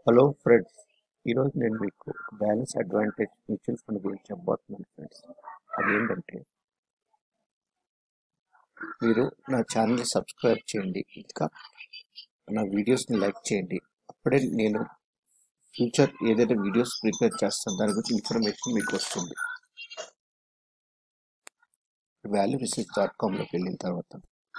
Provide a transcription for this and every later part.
hello friends ఈరోజు నేను మీకు బ్యాలెన్స్ అడ్వాంటేజ్ మ్యూచువల్ ఫండ్ గురించి చెప్పబోతున్నాను ఫ్రెండ్స్ అదేంటంటే మీరు నా ఛానల్ని సబ్స్క్రైబ్ చేయండి ఇంకా నా వీడియోస్ని లైక్ చేయండి అప్పుడే నేను ఫ్యూచర్ ఏదైతే వీడియోస్ ప్రిపేర్ చేస్తాను దాని గురించి ఇన్ఫర్మేషన్ మీకు వస్తుంది వాల్యూ రిసీవ్ డాట్ కామ్లోకి వెళ్ళిన తర్వాత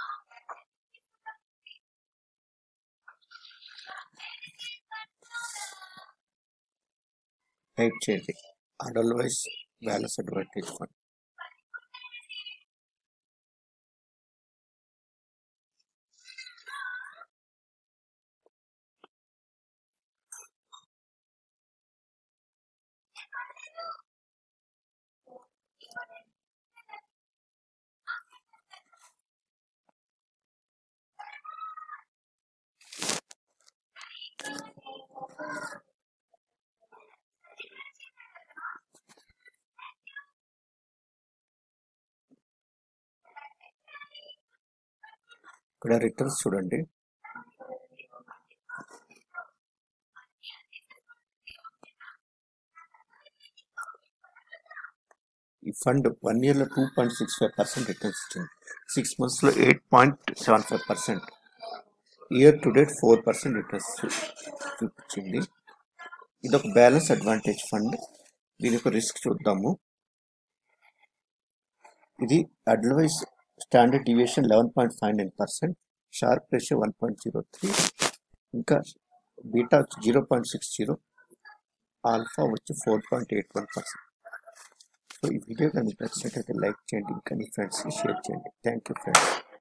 టైప్ చేయండి అడల్వైజ్ బ్యాలెన్స్ అడ్వాంటేజ్ ఫండ్ ఇక్కడ రిటర్న్స్ చూడండి ఈ ఫండ్ వన్ ఇయర్లో two point six five percent returns ఇచ్చింది సిక్స్ మంత్స్లో eight point seven five percent year to date four percent returns చూపించింది ఇది ఒక బ్యాలెన్స్ అడ్వాంటేజ్ ఫండ్ దీని యొక్క రిస్క్ చూద్దాము ఇది అడ్వైస్ standard deviation eleven point five nine percent sharpe ratio one point zero three ఇంకా బీటా వచ్చి zero point six zero alpha వచ్చి four point eight one percent so ఈ వీడియో కానీ నచ్చినట్లయితే లైక్ చేయండి ఇంకా మీ ఫ్రెండ్స్కి షేర్ చేయండి థ్యాంక్ యూ ఫ్రెండ్స్